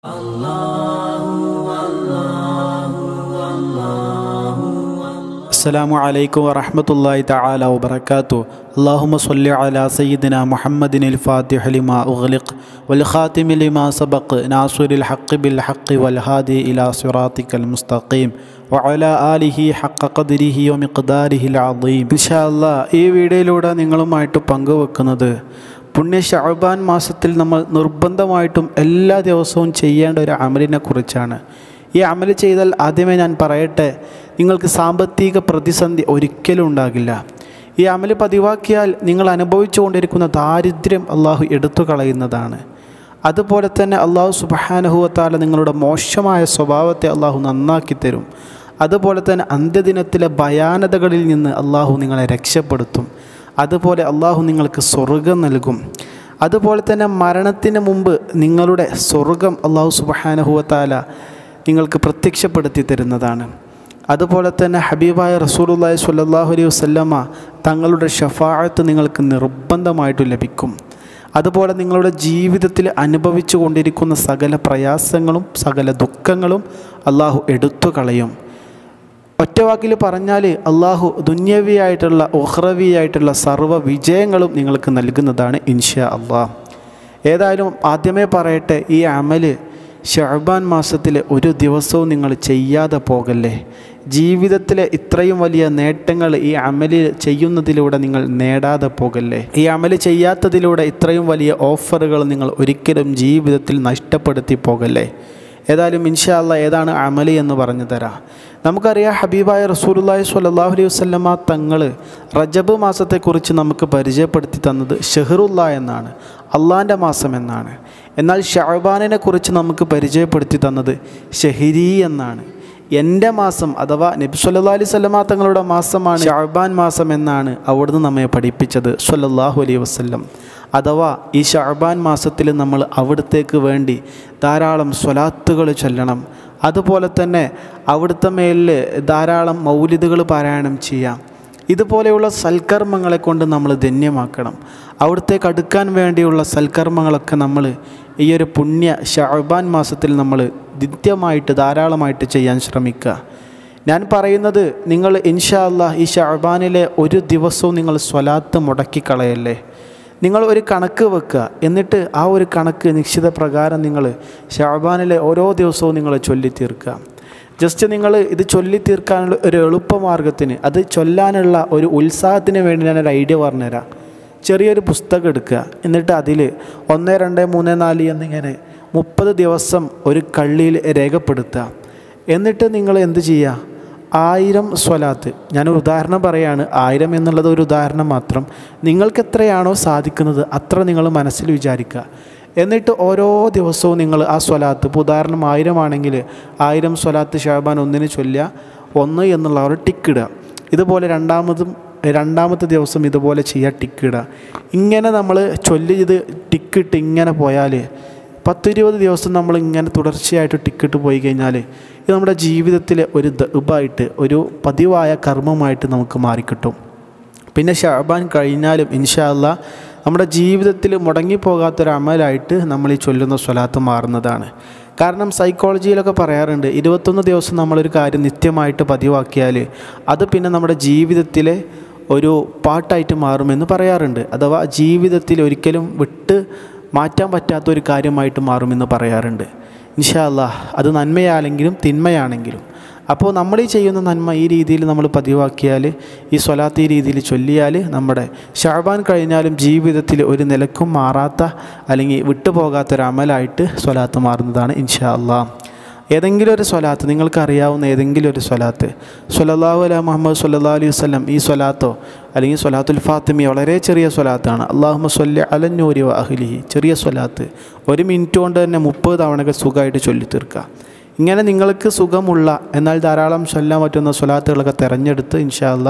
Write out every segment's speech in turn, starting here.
السلام عليكم ورحمة الله تعالى وبركاته اللهم صل على سيدنا محمد الفاتح لما أغلق والخاتم لما سبق ناصر الحق بالحق والهادي إلى صراطك المستقيم وعلى آله حق قدره ومقداره العظيم إن شاء الله ഈ വീഡിയോയിലൂടെ നിങ്ങളുമായിട്ട് പങ്കുവെക്കുന്നത് പുണ്യ ഷഅബാൻ മാസത്തിൽ നമ്മൾ നിർബന്ധമായിട്ടും എല്ലാ ദിവസവും ചെയ്യേണ്ട ഒരു അമലിനെ കുറിച്ചാണ് ഈ അമൽ ചെയ്താൽ ആദ്യമേ ഞാൻ പറയട്ടെ നിങ്ങൾക്ക് സാമ്പത്തിക പ്രതിസന്ധി ഒരിക്കലും ഉണ്ടാകില്ല ഈ അമൽ പതിവാക്കിയാൽ നിങ്ങൾ അനുഭവിച്ചു കൊണ്ടിരിക്കുന്ന ദാരിദ്ര്യം അള്ളാഹു എടുത്തു കളയുന്നതാണ് അതുപോലെ തന്നെ അള്ളാഹു സുബഹാനഹുവത്താല നിങ്ങളുടെ മോശമായ സ്വഭാവത്തെ അള്ളാഹു നന്നാക്കി തരും അതുപോലെ തന്നെ അന്ത്യദിനത്തിലെ ഭയാനതകളിൽ നിന്ന് അള്ളാഹു നിങ്ങളെ രക്ഷപ്പെടുത്തും അതുപോലെ അള്ളാഹു നിങ്ങൾക്ക് സ്വർഗം നൽകും അതുപോലെ തന്നെ മരണത്തിന് മുമ്പ് നിങ്ങളുടെ സ്വർഗം അള്ളാഹു സുബഹാനഹുവത്താല നിങ്ങൾക്ക് പ്രത്യക്ഷപ്പെടുത്തി തരുന്നതാണ് അതുപോലെ തന്നെ ഹബീബായ റസൂലുള്ളാഹി സ്വല്ലല്ലാഹു അലൈഹി വസല്ലമ തങ്ങളുടെ ഷഫാഅത്ത് നിങ്ങൾക്ക് നിർബന്ധമായിട്ട് ലഭിക്കും അതുപോലെ നിങ്ങളുടെ ജീവിതത്തിൽ അനുഭവിച്ചു കൊണ്ടിരിക്കുന്ന സകല പ്രയാസങ്ങളും സകല ദുഃഖങ്ങളും അള്ളാഹു എടുത്തു കളയും ഒറ്റവാക്കിൽ പറഞ്ഞാൽ അള്ളാഹു ദുന്യവിയായിട്ടുള്ള ഒഹ്റവിയായിട്ടുള്ള സർവ്വ വിജയങ്ങളും നിങ്ങൾക്ക് നൽകുന്നതാണ് ഇൻഷാ അള്ളാഹ് ഏതായാലും ആദ്യമേ പറയട്ടെ ഈ അമല് ഷഹബാൻ മാസത്തിലെ ഒരു ദിവസവും നിങ്ങൾ ചെയ്യാതെ പോകല്ലേ ജീവിതത്തിലെ ഇത്രയും വലിയ നേട്ടങ്ങൾ ഈ അമല് ചെയ്യുന്നതിലൂടെ നിങ്ങൾ നേടാതെ പോകല്ലേ ഈ അമല് ചെയ്യാത്തതിലൂടെ ഇത്രയും വലിയ ഓഫറുകൾ നിങ്ങൾ ഒരിക്കലും ജീവിതത്തിൽ നഷ്ടപ്പെടുത്തി പോകല്ലേ ഏതായാലും ഇൻഷാല്ല ഏതാണ് അമലി എന്ന് പറഞ്ഞു തരാം നമുക്കറിയാം ഹബീബായ റസൂലുല്ലാഹി സ്വല്ലല്ലാഹു അലൈഹി വസല്ലമ തങ്ങൾ റജബ് മാസത്തെക്കുറിച്ച് നമുക്ക് പരിചയപ്പെടുത്തി തന്നത് ഷെഹറുല്ല എന്നാണ് അള്ളാൻ്റെ മാസം എന്നാണ് എന്നാൽ ഷഹബാനിനെ കുറിച്ച് നമുക്ക് പരിചയപ്പെടുത്തി തന്നത് ഷെഹിരി എന്നാണ് എൻ്റെ മാസം അഥവാ നബി സല്ലാ അലൈഹി സ്വലമ തങ്ങളുടെ മാസമാണ് ഷഹബാൻ മാസം എന്നാണ് അവിടുന്ന് നമ്മെ പഠിപ്പിച്ചത് സല്ലല്ലാഹു അലൈഹി വസ്ല്ലം അഥവാ ഈ ഷഹബാൻ മാസത്തിൽ നമ്മൾ അവിടത്തേക്ക് വേണ്ടി ധാരാളം സ്വലാത്തുകൾ ചൊല്ലണം അതുപോലെ തന്നെ അവിടുത്തെ മേലിൽ ധാരാളം മൗലിദുകൾ പാരായണം ചെയ്യാം ഇതുപോലെയുള്ള സൽക്കർമ്മങ്ങളെ കൊണ്ട് നമ്മൾ ധന്യമാക്കണം അവിടത്തേക്ക് അടുക്കാൻ വേണ്ടിയുള്ള സൽക്കർമ്മങ്ങളൊക്കെ നമ്മൾ ഈ ഒരു പുണ്യ ഷഹബാൻ മാസത്തിൽ നമ്മൾ നിത്യമായിട്ട് ധാരാളമായിട്ട് ചെയ്യാൻ ശ്രമിക്കുക ഞാൻ പറയുന്നത് നിങ്ങൾ ഇൻഷാ അല്ലാഹ് ഈ ഷഹബാനിലെ ഒരു ദിവസവും നിങ്ങൾ സ്വലാത്ത് മുടക്കിക്കളയല്ലേ നിങ്ങൾ ഒരു കണക്ക് വെക്കുക എന്നിട്ട് ആ ഒരു കണക്ക് നിശ്ചിത പ്രകാരം നിങ്ങൾ ഷാബാനിലെ ഓരോ ദിവസവും നിങ്ങൾ ചൊല്ലി തീർക്കുക ജസ്റ്റ് നിങ്ങൾ ഇത് ചൊല്ലി തീർക്കാനുള്ള ഒരു എളുപ്പമാർഗത്തിന് അത് ചൊല്ലാനുള്ള ഒരു ഉത്സാഹത്തിന് വേണ്ടി ഞാനൊരു ഐഡിയ പറഞ്ഞുതരാം ചെറിയൊരു പുസ്തകം എടുക്കുക എന്നിട്ട് അതിൽ ഒന്ന് രണ്ട് മൂന്ന് നാല് എന്നിങ്ങനെ മുപ്പത് ദിവസം ഒരു കള്ളിയിൽ രേഖപ്പെടുത്തുക എന്നിട്ട് നിങ്ങൾ എന്ത് ചെയ്യുക ആയിരം സ്വലാത്ത് ഞാനൊരു ഉദാഹരണം പറയാണ് ആയിരം എന്നുള്ളത് ഒരു ഉദാഹരണം മാത്രം നിങ്ങൾക്ക് എത്രയാണോ സാധിക്കുന്നത് അത്ര നിങ്ങൾ മനസ്സിൽ വിചാരിക്കുക എന്നിട്ട് ഓരോ ദിവസവും നിങ്ങൾ ആ സ്വലാത്ത് ഇപ്പോൾ ഉദാഹരണം ആയിരം ആണെങ്കിൽ ആയിരം സ്വലാത്ത് ഷാബാൻ ഒന്നിന് ചൊല്ലുക ഒന്ന് എന്നുള്ള ഒരു ടിക്കിടുക ഇതുപോലെ രണ്ടാമതും രണ്ടാമത്തെ ദിവസം ഇതുപോലെ ചെയ്യുക ടിക്കിടുക ഇങ്ങനെ നമ്മൾ ചൊല്ലി ഇത് ടിക്കിട്ട് ഇങ്ങനെ പോയാൽ പത്തിരുപത് ദിവസം നമ്മൾ ഇങ്ങനെ തുടർച്ചയായിട്ട് ടിക്കറ്റ് പോയി കഴിഞ്ഞാൽ ഇത് നമ്മുടെ ജീവിതത്തിലെ ഒരു ദബായിട്ട് ഒരു പതിവായ കർമ്മമായിട്ട് നമുക്ക് മാറിക്കിട്ടും പിന്നെ ഷാബാൻ കഴിഞ്ഞാലും ഇൻഷാല്ല നമ്മുടെ ജീവിതത്തിൽ മുടങ്ങിപ്പോകാത്തൊരു അമലായിട്ട് നമ്മൾ ഈ ചൊല്ലുന്ന സ്വലാത്ത് മാറുന്നതാണ് കാരണം സൈക്കോളജിയിലൊക്കെ പറയാറുണ്ട് ഇരുപത്തൊന്ന് ദിവസം നമ്മളൊരു കാര്യം നിത്യമായിട്ട് പതിവാക്കിയാൽ അത് പിന്നെ നമ്മുടെ ജീവിതത്തിലെ ഒരു പാട്ടായിട്ട് മാറുമെന്ന് പറയാറുണ്ട് അഥവാ ജീവിതത്തിൽ ഒരിക്കലും വിട്ട് മാറ്റാൻ പറ്റാത്ത ഒരു കാര്യമായിട്ട് മാറുമെന്ന് പറയാറുണ്ട് ഇൻഷാല്ല അത് നന്മയാണെങ്കിലും തിന്മയാണെങ്കിലും അപ്പോൾ നമ്മൾ ഈ ചെയ്യുന്ന നന്മ ഈ രീതിയിൽ നമ്മൾ പതിവാക്കിയാൽ ഈ സ്വലാത്ത് ഈ രീതിയിൽ ചൊല്ലിയാൽ നമ്മുടെ ഷാബാൻ കഴിഞ്ഞാലും ജീവിതത്തിൽ ഒരു നിലക്കും മാറാത്ത അല്ലെങ്കിൽ വിട്ടുപോകാത്ത ഒരു അമലായിട്ട് സ്വലാത്ത് മാറുന്നതാണ് ഇൻഷാ അല്ലാ ഏതെങ്കിലും ഒരു സ്വലാത്ത് നിങ്ങൾക്ക് അറിയാവുന്ന ഏതെങ്കിലും ഒരു സ്വലാത്ത് സ്വലല്ലാഹു അല മുഹമ്മദ് സല്ലാ അലൈഹി വസ്ലം ഈ സ്വലാത്തോ അല്ലെങ്കിൽ സ്വലാത്തുൽ ഫാത്തിമി വളരെ ചെറിയ സ്വലാത്താണ് അള്ളാഹുമ സ്വല്ല അലന്നൂരി അഹ്ലിഹി ചെറിയ സ്വലാത്ത് ഒരു മിനിറ്റ് കൊണ്ട് തന്നെ മുപ്പത് തവണകൾ സുഖമായിട്ട് ചൊല്ലി തീർക്കുക ഇങ്ങനെ നിങ്ങൾക്ക് സുഖമുള്ള എന്നാൽ ധാരാളം ചൊല്ലാൻ പറ്റുന്ന സ്വലാത്തുകളൊക്കെ തിരഞ്ഞെടുത്ത് ഇൻഷാല്ല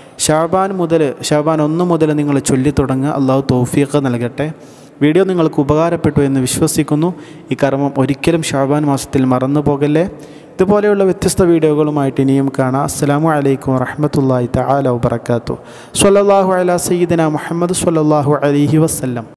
ഷാബാൻ മുതൽ ഷാബാൻ ഒന്ന് മുതൽ നിങ്ങൾ ചൊല്ലി തുടങ്ങുക അള്ളാഹു തൗഫീഖ് നൽകട്ടെ വീഡിയോ നിങ്ങൾക്ക് ഉപകാരപ്പെട്ടു എന്ന് വിശ്വസിക്കുന്നു ഈ കർമ്മം ഒരിക്കലും ഷാബാൻ മാസത്തിൽ മറന്നു പോകല്ലേ ഇതുപോലെയുള്ള വ്യത്യസ്ത വീഡിയോകളുമായിട്ട് ഇനിയും കാണാം അസ്സാം വലൈക്കും വറഹമത്തല്ലാഹി തആല വബർക്കാത്തു സ്വല്ലല്ലാഹു അലാ സയ്യിദന മുഹമ്മദ് സ്വല്ലല്ലാഹു അലൈഹി വസല്ലം